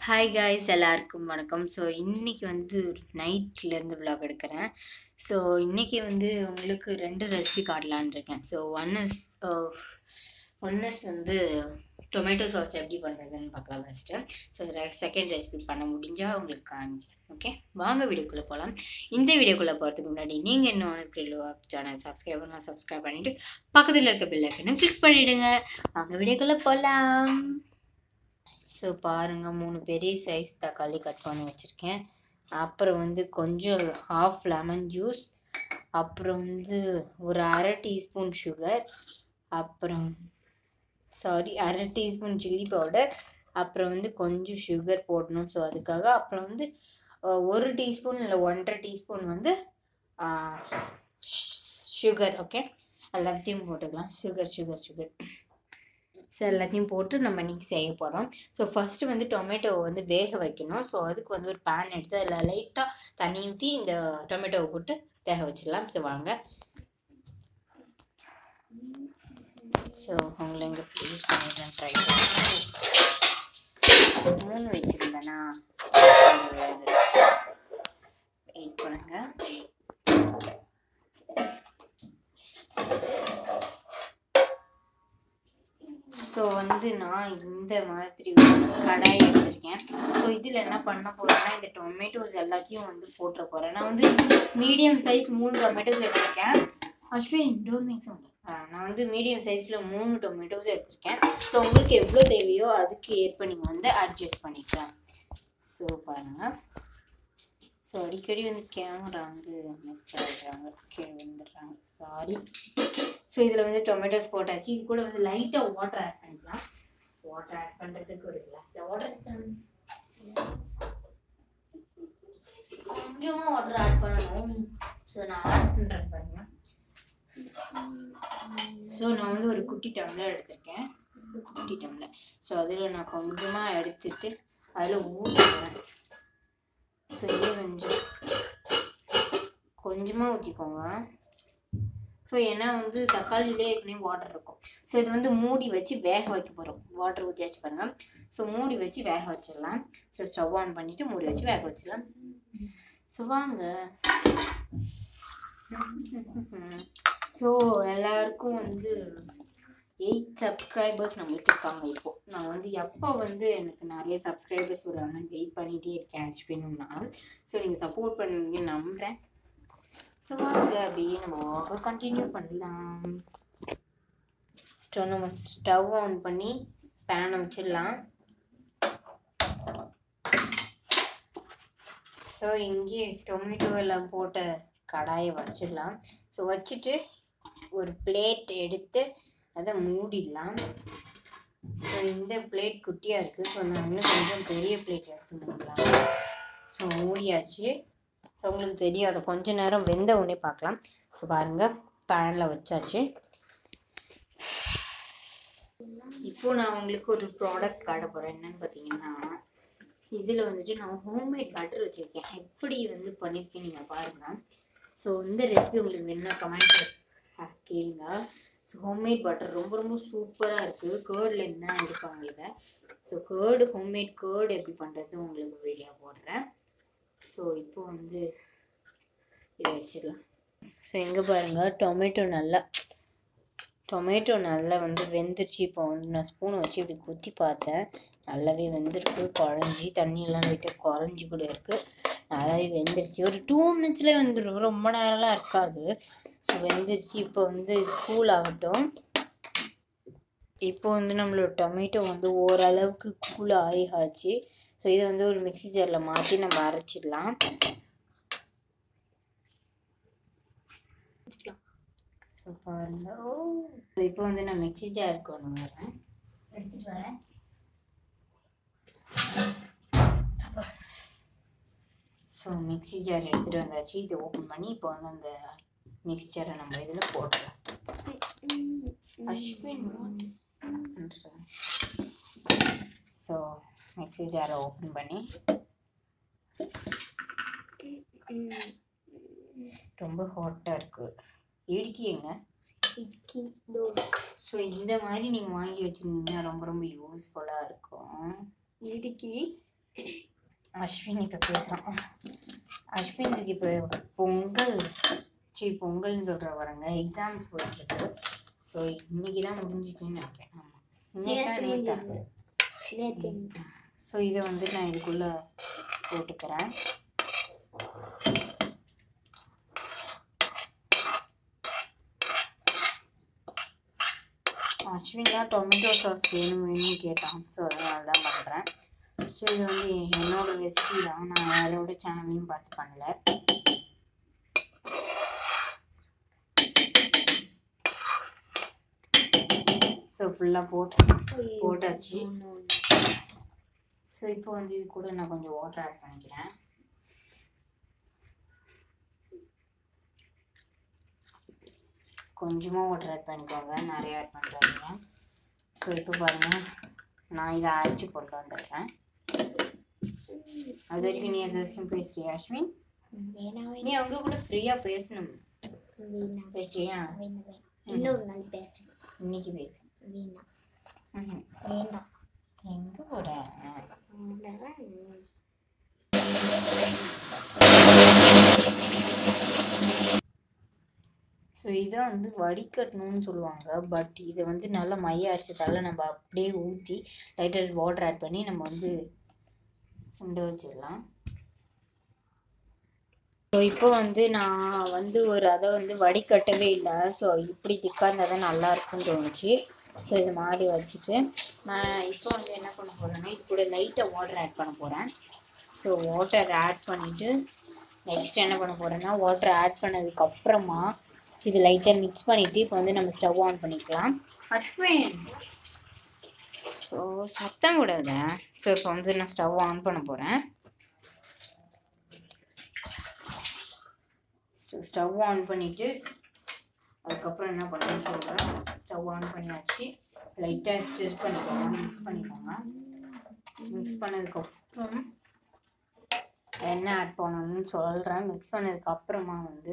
Hi guys எல்லாருக்கும் வணக்கம் so இன்னைக்கு வந்து நைட்லேருந்து vlog எடுக்கிறேன் ஸோ இன்னைக்கு வந்து உங்களுக்கு ரெண்டு ரெசிபி காட்டலான்னு இருக்கேன் so one is one is வந்து டொமேட்டோ சாஸ் எப்படி பண்ணுறதுன்னு பார்க்கலாம் ஃபஸ்ட்டு ஸோ செகண்ட் ரெசிபி பண்ண முடிஞ்சால் உங்களுக்கு காமிக்கிறேன் ஓகே வாங்க வீடியோக்குள்ளே போகலாம் இந்த வீடியோக்குள்ளே போகிறதுக்கு முன்னாடி நீங்கள் இன்னும் ஒன்று சேனல் சப்ஸ்கிரைப் பண்ணலாம் சப்ஸ்கிரைப் பண்ணிவிட்டு பக்கத்தில் இருக்க பில் ஐக்கனும் கிளிக் பண்ணிவிடுங்க வாங்க வீடியோக்குள்ளே போகலாம் ஸோ பாருங்கள் மூணு பெரிய சைஸ் தக்காளி கட் பண்ணி வச்சுருக்கேன் அப்புறம் வந்து கொஞ்சம் ஹாஃப் லெமன் ஜூஸ் அப்புறம் வந்து ஒரு அரை டீஸ்பூன் சுகர் அப்புறம் சாரி அரை டீஸ்பூன் சில்லி பவுடர் அப்புறம் வந்து கொஞ்சம் சுகர் போடணும் ஸோ அதுக்காக அப்புறம் வந்து அஹ், ஒரு டீஸ்பூன் இல்லை ஒன்றரை டீஸ்பூன் வந்து சுகர் ஓகே எல்லாத்தையும் போட்டுக்கலாம் சுகர் சுகர் சுகர் ஸோ எல்லாத்தையும் போட்டு நம்ம இன்னைக்கு செய்ய போகிறோம் ஸோ ஃபஸ்ட்டு வந்து டொமேட்டோவை வந்து வேக வைக்கணும் ஸோ அதுக்கு வந்து ஒரு பேன் எடுத்து அதில் லைட்டாக தண்ணி ஊற்றி இந்த டொமேட்டோவை போட்டு வேக வச்சிடலாம் ஸோ வாங்க ஸோ உங்களை இங்கே ப்ளீஸ் பண்ணிடுறேன் ட்ரை மூணு வச்சுருந்தேனா வெயிட் பண்ணுங்க ஸோ வந்து நான் இந்த மாதிரி ஒரு கடாய் எடுத்திருக்கேன் ஸோ இதில் என்ன பண்ண போகிறேன்னா இந்த டொமேட்டோஸ் எல்லாத்தையும் வந்து போட்டுற போகிறேன் நான் வந்து மீடியம் சைஸ் மூணு டொமேட்டோஸ் எடுத்திருக்கேன் அஸ்வின் டோன்ட் மேக் சவுண்ட் நான் வந்து மீடியம் சைஸில் மூணு டொமேட்டோஸ் எடுத்திருக்கேன் ஸோ உங்களுக்கு எவ்வளோ தேவையோ அதுக்கு ஏற்ப நீங்கள் வந்து அட்ஜஸ்ட் பண்ணிக்கலாம் ஸோ பாருங்கள் ஸோ அடிக்கடி வந்து கேமரா வந்து மிஸ் ஆகிடுறாங்க கீழே வந்துடுறாங்க சாரி ஸோ இதில் வந்து டொமேட்டோஸ் போட்டாச்சு இது கூட வந்து லைட்டாக வாட்டர் ஆட் பண்ணிக்கலாம் வாட்டர் ஆட் பண்ணுறதுக்கு ஒரு கிளாஸ் வாட்டர் கொஞ்சமாக வாட்டர் ஆட் பண்ணணும் ஸோ நான் ஆட் பண்ணுறேன் பாருங்க ஸோ நான் வந்து ஒரு குட்டி டம்ளர் எடுத்திருக்கேன் ஒரு குட்டி டம்ளர் ஸோ அதில் நான் கொஞ்சமாக எடுத்துட்டு அதில் ஊற்றுவேன் ஸோ இது கொஞ்சம் கொஞ்சமாக ஊற்றிக்கோங்க ஸோ ஏன்னா வந்து தக்காளிலே ஏற்கனவே வாட்டர் இருக்கும் ஸோ இது வந்து மூடி வச்சு வேக வைக்க போகிறோம் வாட்டர் ஊற்றியாச்சு பாருங்க ஸோ மூடி வச்சு வேக வச்சிடலாம் ஸோ ஸ்டவ் ஆன் பண்ணிவிட்டு மூடி வச்சு வேக வச்சிடலாம் ஸோ வாங்க ஸோ எல்லாருக்கும் வந்து எயிட் சப்ஸ்கிரைபர்ஸ் நம்மளுக்கு இருக்காங்க இப்போ நான் வந்து எப்போ வந்து எனக்கு நிறைய சப்ஸ்கிரைபர்ஸ் வருவாங்க வெயிட் பண்ணிகிட்டே இருக்கேன் ஆக்சுவலினா ஸோ நீங்கள் சப்போர்ட் பண்ணுவீங்கன்னு நம்புகிறேன் ஸோ வாங்க அப்படியே நம்ம கண்டினியூ பண்ணலாம் ஸ்டவ் நம்ம ஸ்டவ் ஆன் பண்ணி பேனை வச்சிடலாம் ஸோ இங்கே டொமேட்டோ எல்லாம் போட்ட கடாயை வச்சிடலாம் ஸோ வச்சுட்டு ஒரு பிளேட் எடுத்து அதை மூடிடலாம் ஸோ இந்த பிளேட் குட்டியாக இருக்குது ஸோ நான் இன்னும் கொஞ்சம் பெரிய பிளேட் எடுத்து மூடலாம் ஸோ மூடியாச்சு ஸோ உங்களுக்கு தெரியும் அதை கொஞ்ச நேரம் வெந்த உடனே பார்க்கலாம் ஸோ பாருங்கள் பேனில் வச்சாச்சு இப்போ நான் உங்களுக்கு ஒரு ப்ராடக்ட் காட்ட போகிறேன் என்னன்னு பார்த்தீங்கன்னா இதில் வந்துட்டு நான் ஹோம்மேட் பட்டர் வச்சுருக்கேன் எப்படி வந்து பண்ணியிருக்கேன் நீங்கள் பாருங்கள் ஸோ இந்த ரெசிபி உங்களுக்கு வேணும்னா கமெண்ட் கேளுங்க ஸோ ஹோம்மேட் பட்டர் ரொம்ப ரொம்ப சூப்பராக இருக்குது கேர்டில் என்ன எடுப்பாங்க இதை ஸோ கேர்டு ஹோம்மேட் கேர்டு எப்படி பண்ணுறது உங்களுக்கு வீடியோ போடுறேன் ஸோ இப்போ வந்து இதை வச்சிடலாம் ஸோ எங்கே பாருங்கள் டொமேட்டோ நல்லா டொமேட்டோ நல்லா வந்து வெந்துருச்சு இப்போ வந்து நான் ஸ்பூனை வச்சு இப்படி குத்தி பார்த்தேன் நல்லாவே வெந்திருக்கு குழஞ்சி தண்ணியெல்லாம் லைட்டாக குறைஞ்சி கூட இருக்குது நல்லாவே வெந்துருச்சு ஒரு டூ மினிட்ஸ்லேயே வெந்துடும் ரொம்ப நேரம்லாம் இருக்காது ஸோ வெந்துருச்சு இப்போ வந்து கூல் ஆகட்டும் இப்போ வந்து நம்மளோட டொமேட்டோ வந்து ஓரளவுக்கு கூல் ஆகி ஆச்சு ஸோ இதை வந்து ஒரு மிக்ஸி ஜாரில் மாற்றி நம்ம அரைச்சிடலாம் ஸோ பாருங்க ஓ ஸோ இப்போ வந்து நான் மிக்ஸி ஜாருக்கு ஒன்று வரேன் எடுத்துகிட்டு வரேன் ஸோ மிக்ஸி ஜார் எடுத்துகிட்டு வந்தாச்சு இதை ஓப்பன் பண்ணி இப்போ வந்து அந்த மிக்ஸ்சரை நம்ம இதில் போடலாம் அஸ்வின் ஸோ மிக்ஸி ஜாரை ஓப்பன் பண்ணி ரொம்ப ஹாட்டாக இருக்குது இடுக்கி எங்க இட்லி தோ ஸோ இந்த மாதிரி நீங்கள் வாங்கி வச்சுருந்தீங்கன்னா ரொம்ப ரொம்ப யூஸ்ஃபுல்லாக இருக்கும் இடுக்கி அஸ்வின் இப்போ பேசுகிறான் அஸ்வின்ஸுக்கு இப்போ பொங்கல் சரி பொங்கல்னு சொல்கிற வரங்க எக்ஸாம்ஸ் போயிட்டுருக்கு ஸோ இன்னைக்கு தான் முடிஞ்சிச்சுன்னு நினைக்கிறேன் ஆமாம் இன்னைக்கா நேத்தா நேற்று ஸோ இதை வந்து நான் இதுக்குள்ளே போட்டுக்கிறேன் அஸ்வின் தான் டொமேட்டோ சாஸ் வேணும் வேணும்னு கேட்டான் ஸோ அதனால தான் பண்ணுறேன் ஸோ இது வந்து என்னோட ரெசிபி தான் நான் யாரோட சேனல்லையும் பார்த்து பண்ணல ஸோ ஃபுல்லாக போட்டு போட்டாச்சு ஸோ இப்போ வந்து இது கூட நான் கொஞ்சம் வாட்டர் ஆட் பண்ணிக்கிறேன் கொஞ்சமாக வாட்டர் ஆட் பண்ணிக்கோங்க நிறைய ஆட் பண்ணுறாதீங்க ஸோ இப்போ பாருங்கள் நான் இதை அரைச்சி கொண்டு வந்துடுறேன் அது வரைக்கும் நீ எதாச்சும் பேசுறியா அஸ்வின் வேணா நீ அவங்க கூட ஃப்ரீயாக பேசணும் வேணா பேசுறியா வேணா வேணா இன்னொரு நாள் பேசுறேன் இன்னைக்கு பேசு வேணா ம்ஹும். வேண்டாம் எங்கே போட ஸோ இதை வந்து வடிகட்டணும்னு சொல்லுவாங்க பட் இதை வந்து நல்லா மைய அரிசத்தால் நம்ம அப்படியே ஊற்றி லைட்டர் வாட்டர் ஆட் பண்ணி நம்ம வந்து சுண்ட வச்சிடலாம் ஸோ இப்போ வந்து நான் வந்து ஒரு அதை வந்து வடிகட்டவே இல்லை ஸோ இப்படி திக்காக இருந்தால் தான் நல்லா இருக்கும்னு தோணுச்சு ஸோ இதை மாடி வச்சுட்டு நான் இப்போ வந்து என்ன பண்ண போகிறேன்னா இது கூட லைட்டாக வாட்டர் ஆட் பண்ண போகிறேன் ஸோ வாட்டர் ஆட் பண்ணிவிட்டு நெக்ஸ்ட் என்ன பண்ண போகிறேன்னா வாட்டர் ஆட் பண்ணதுக்கு அப்புறமா இது லைட்டாக மிக்ஸ் பண்ணிவிட்டு இப்போ வந்து நம்ம ஸ்டவ் ஆன் பண்ணிக்கலாம் அஸ்வின் ஸோ சத்தம் விடாத ஸோ இப்போ வந்து நான் ஸ்டவ் ஆன் பண்ண போகிறேன் ஸ்டவ் ஆன் பண்ணிவிட்டு அதுக்கப்புறம் என்ன பண்ணணும்னு சொல்கிறேன் ஸ்டவ் ஆன் பண்ணியாச்சு லைட்டாக ஸ்டிர் பண்ணிக்கோங்க மிக்ஸ் பண்ணிக்கோங்க மிக்ஸ் பண்ணதுக்கப்புறம் என்ன ஆட் பண்ணணும்னு சொல்கிறேன் மிக்ஸ் பண்ணதுக்கப்புறமா வந்து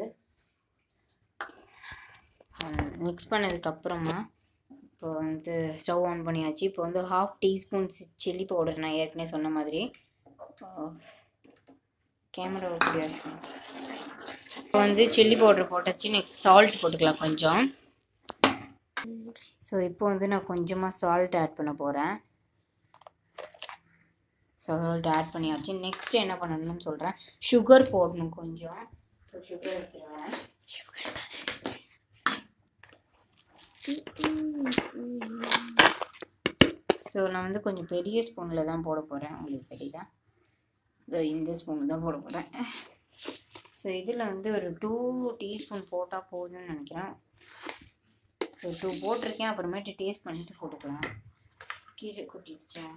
மிக்ஸ் பண்ணதுக்கப்புறமா இப்போ வந்து ஸ்டவ் ஆன் பண்ணியாச்சு இப்போ வந்து ஹாஃப் டீஸ்பூன் சில்லி பவுடர் நான் ஏற்கனவே சொன்ன மாதிரி கேமரா முடியாது இப்போ வந்து சில்லி பவுடர் போட்டாச்சு நெக்ஸ்ட் சால்ட் போட்டுக்கலாம் கொஞ்சம் ஸோ இப்போ வந்து நான் கொஞ்சமாக சால்ட் ஆட் பண்ண போகிறேன் சால்ட் ஆட் பண்ணியாச்சு நெக்ஸ்ட் என்ன பண்ணணும்னு சொல்கிறேன் சுகர் போடணும் கொஞ்சம் ஸோ சுகர் எடுத்துருவேன் ஸோ நான் வந்து கொஞ்சம் பெரிய ஸ்பூனில் தான் போட போகிறேன் உங்களுக்கு தெரியுதா இதோ இந்த ஸ்பூன் தான் போட போகிறேன் ஸோ இதில் வந்து ஒரு டூ டீஸ்பூன் போட்டால் போதும்னு நினைக்கிறேன் ஸோ டூ போட்டிருக்கேன் அப்புறமேட்டு டேஸ்ட் பண்ணிட்டு போட்டுக்கலாம் கீரை கொட்டிடுச்சா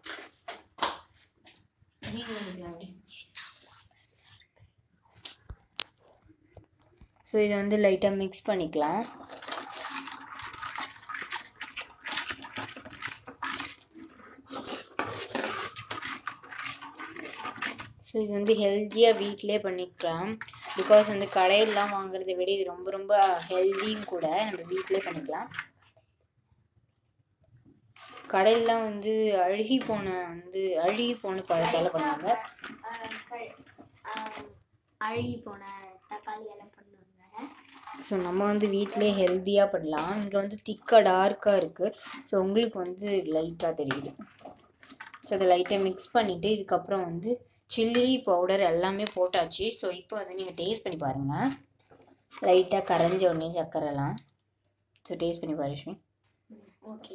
ஸோ இதை வந்து லைட்டாக மிக்ஸ் பண்ணிக்கலாம் ஸோ இது வந்து ஹெல்த்தியாக வீட்டிலே பண்ணிக்கலாம் பிகாஸ் வந்து கடையிலலாம் வாங்குறதை விட இது ரொம்ப ரொம்ப ஹெல்த்தியும் கூட நம்ம வீட்டிலே பண்ணிக்கலாம் கடையிலலாம் வந்து அழுகி போன வந்து அழுகி போன பழத்தால் பண்ணுவாங்க அழுகி போன தக்காளி எல்லாம் பண்ணுவாங்க ஸோ நம்ம வந்து வீட்டிலே ஹெல்த்தியாக பண்ணலாம் இங்கே வந்து திக்காக டார்க்காக இருக்குது ஸோ உங்களுக்கு வந்து லைட்டாக தெரியுது ஸோ அதை லைட்டாக மிக்ஸ் பண்ணிவிட்டு இதுக்கப்புறம் வந்து சில்லி பவுடர் எல்லாமே போட்டாச்சு ஸோ இப்போ வந்து நீங்கள் டேஸ்ட் பண்ணி பாருங்கள் லைட்டாக கரைஞ்ச உடனே சக்கரைலாம் ஸோ டேஸ்ட் பண்ணி பாரு அஸ்வின் ஓகே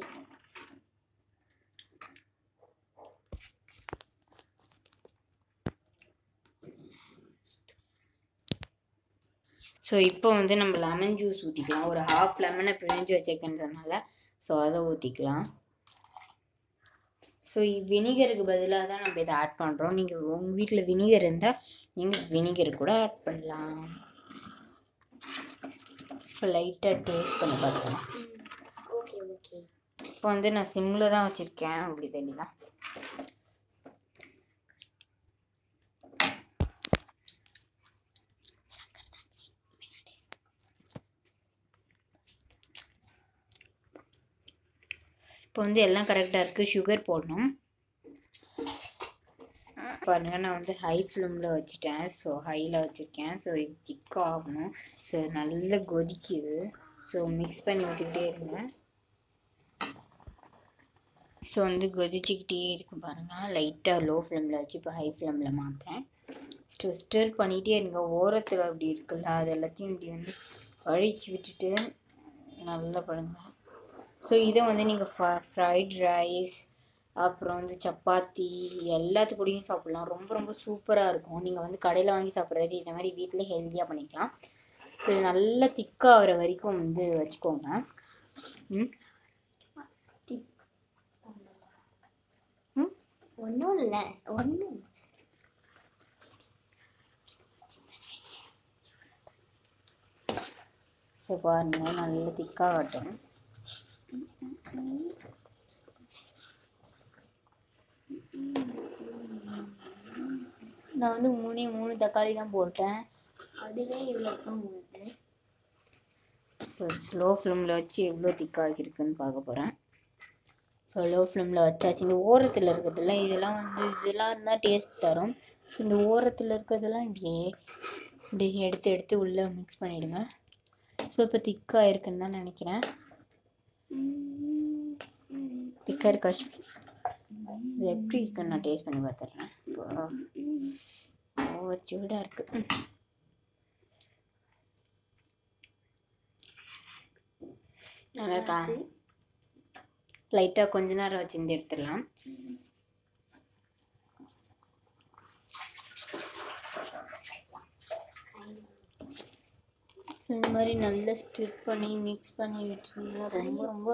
ஸோ இப்போ வந்து நம்ம லெமன் ஜூஸ் ஊற்றிக்கலாம் ஒரு ஹாஃப் லெமனை பிழிஞ்சு வச்சிருக்கேன்னு சொன்னால ஸோ அதை ஊற்றிக்கலாம் ஸோ வினிகருக்கு பதிலாக தான் நம்ம இதை ஆட் பண்ணுறோம் நீங்கள் உங்கள் வீட்டில் வினிகர் இருந்தால் நீங்கள் வினிகர் கூட ஆட் பண்ணலாம் இப்போ லைட்டாக டேஸ்ட் பண்ணி பார்க்கலாம் ஓகே ஓகே இப்போ வந்து நான் சிம்மில் தான் வச்சுருக்கேன் அப்படி தெரியுதா இப்போ வந்து எல்லாம் கரெக்டாக இருக்குது சுகர் போடணும் பாருங்கள் நான் வந்து ஹை ஃப்ளேமில் வச்சுட்டேன் ஸோ ஹையில் வச்சுருக்கேன் ஸோ இது திக்காக ஆகணும் ஸோ நல்லா கொதிக்குது ஸோ மிக்ஸ் பண்ணி விட்டுக்கிட்டே இருங்க ஸோ வந்து கொதிச்சுக்கிட்டே இருக்கு பாருங்கள் லைட்டாக லோ ஃப்ளேமில் வச்சு இப்போ ஹை ஃப்ளேமில் மாற்றேன் ஸோ ஸ்டிர் பண்ணிகிட்டே இருங்க ஓரத்தில் அப்படி இருக்குல்ல அது எல்லாத்தையும் இப்படி வந்து அழிச்சு விட்டுட்டு நல்லா பண்ணுங்க ஸோ இதை வந்து நீங்கள் ஃப ஃப்ரைட் ரைஸ் அப்புறம் வந்து சப்பாத்தி எல்லாத்து கூடயும் சாப்பிட்லாம் ரொம்ப ரொம்ப சூப்பராக இருக்கும் நீங்கள் வந்து கடையில் வாங்கி சாப்பிட்றது இந்த மாதிரி வீட்டில் ஹெல்த்தியாக பண்ணிக்கலாம் ஸோ இது நல்லா திக்காக ஆகிற வரைக்கும் வந்து வச்சுக்கோங்க ம் ம் ஒன்றும் இல்லை ஒன்றும் ஸோ பாருங்க நல்லா திக்காக காட்டும் நான் வந்து மூணே மூணு தக்காளி தான் போட்டேன் அதுவே இவ்வளோ வருது ஸோ ஸ்லோ ஃப்ளேமில் வச்சு எவ்வளோ திக்காக இருக்குன்னு பார்க்க போகிறேன் ஸோ லோ ஃப்ளேமில் வச்சாச்சு இந்த ஓரத்தில் இருக்கிறதுலாம் இதெல்லாம் வந்து இதெல்லாம் தான் டேஸ்ட் தரும் ஸோ இந்த ஓரத்தில் இருக்கிறதெல்லாம் இப்படியே இப்படி எடுத்து எடுத்து உள்ளே மிக்ஸ் பண்ணிவிடுங்க ஸோ இப்போ திக்காக இருக்குன்னு தான் நினைக்கிறேன் திக்காக இருக்கா இது எப்படி இருக்குன்னு நான் டேஸ்ட் பண்ணி பார்த்துட்றேன் ஓ சூடாக இருக்குது நல்லா இருக்கா லைட்டாக கொஞ்ச நேரம் வச்சு இந்த எடுத்துடலாம் ஸோ இந்த மாதிரி நல்லா ஸ்டிட் பண்ணி மிக்ஸ் பண்ணி விட்டுருந்தா ரொம்ப ரொம்ப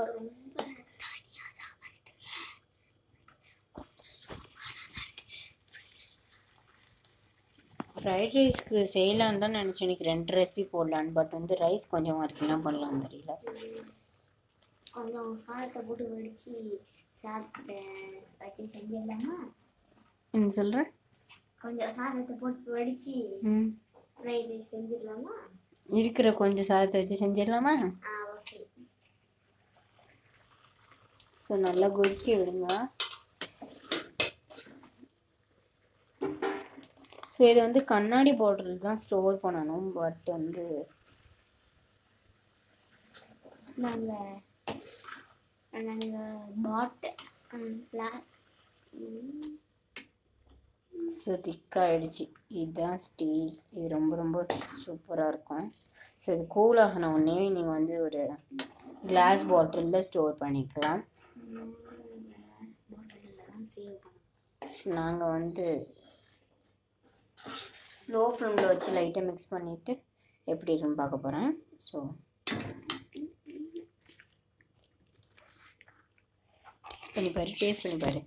ஃப்ரைட் ரைஸ்க்கு செய்யலான்னு தான் நினச்சேன் எனக்கு ரெண்டு ரெசிபி போடலான்னு பட் வந்து ரைஸ் கொஞ்சம் வரைக்கும் பண்ணலாம்னு தெரியல கொஞ்சம் சாதத்தை போட்டு வடித்து சாதத்தை வச்சு செஞ்சிடலாமா என்ன சொல்கிறேன் கொஞ்சம் சாதத்தை போட்டு வடித்து ம் ஃப்ரைட் ரைஸ் செஞ்சிடலாமா இருக்கிற கொஞ்சம் சாதத்தை வச்சு செஞ்சிடலாமா ஆ ஓகே ஸோ நல்லா கொதிக்க விடுங்க ஸோ இதை வந்து கண்ணாடி பாட்டில் தான் ஸ்டோர் பண்ணணும் பட் வந்து நாங்கள் நாங்கள் பாட்டு ஸோ திக்காகிடுச்சு இதுதான் ஸ்டீல் இது ரொம்ப ரொம்ப சூப்பராக இருக்கும் ஸோ இது கூல் ஆகின உடனே நீங்கள் வந்து ஒரு கிளாஸ் பாட்டிலில் ஸ்டோர் பண்ணிக்கலாம் பாட்டிலில் தான் சேவ் பண்ணோம் நாங்கள் வந்து ஸ்லோ ஃப்ளேமில் வச்சு லைட்டாக மிக்ஸ் பண்ணிவிட்டு எப்படி இருக்குன்னு பார்க்க போகிறேன் ஸோ டேஸ்ட் பண்ணி பாரு டேஸ்ட் பண்ணி பாரு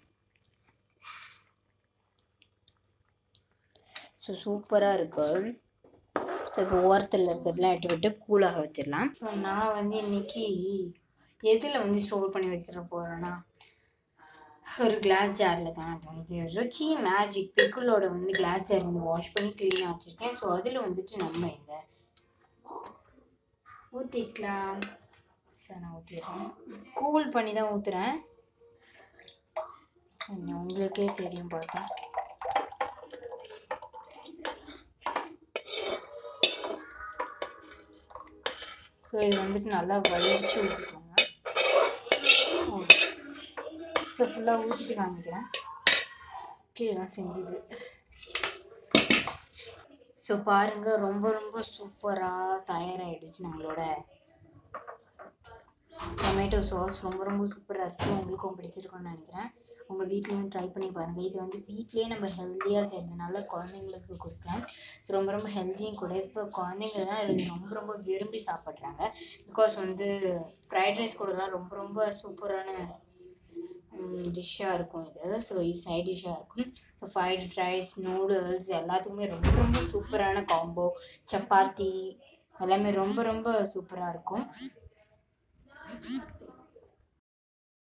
ஸோ சூப்பராக இருக்கும் ஸோ இப்போ ஓரத்தில் இருக்கிறதுலாம் எடுத்து விட்டு கூலாக வச்சிடலாம் ஸோ நான் வந்து இன்னைக்கு எதில் வந்து ஸ்டோர் பண்ணி வைக்கிற போகிறேன்னா ஒரு கிளாஸ் ஜாரில் தான் அது வந்து ருச்சி மேஜிக் பிக்குளோட வந்து கிளாஸ் ஜார் வந்து வாஷ் பண்ணி க்ளீனாக வச்சுருக்கேன் ஸோ அதில் வந்துட்டு நம்ம இந்த ஊற்றிக்கலாம் சார் நான் ஊற்றிடுறேன் கூல் பண்ணி தான் ஊற்றுறேன் உங்களுக்கே தெரியும் பார்த்தா ஸோ இது வந்துட்டு நல்லா வலிச்சு ஊற்றிக்கோங்க ஸோ ஃபுல்லாக ஊற்றிட்டு காமிக்கிறேன் கீழெலாம் செஞ்சுது ஸோ பாருங்கள் ரொம்ப ரொம்ப சூப்பராக தயாராகிடுச்சு நம்மளோட டொமேட்டோ சாஸ் ரொம்ப ரொம்ப சூப்பராக இருக்குது உங்களுக்கும் பிடிச்சிருக்கும்னு நினைக்கிறேன் உங்கள் வீட்லேயும் ட்ரை பண்ணி பாருங்கள் இது வந்து வீட்லேயே நம்ம ஹெல்த்தியாக செய்யறதுனால குழந்தைங்களுக்கு கொடுக்கலாம் ஸோ ரொம்ப ரொம்ப ஹெல்த்தியும் கூட இப்போ குழந்தைங்க தான் இது ரொம்ப ரொம்ப விரும்பி சாப்பிட்றாங்க பிகாஸ் வந்து ஃப்ரைட் ரைஸ் கூடலாம் ரொம்ப ரொம்ப சூப்பரான டிஷ்ஷாக இருக்கும் இது ஸோ இது சைட் டிஷ்ஷாக இருக்கும் ஸோ ஃப்ரைட் ரைஸ் நூடுல்ஸ் எல்லாத்துக்குமே ரொம்ப ரொம்ப சூப்பரான காம்போ சப்பாத்தி எல்லாமே ரொம்ப ரொம்ப சூப்பராக இருக்கும்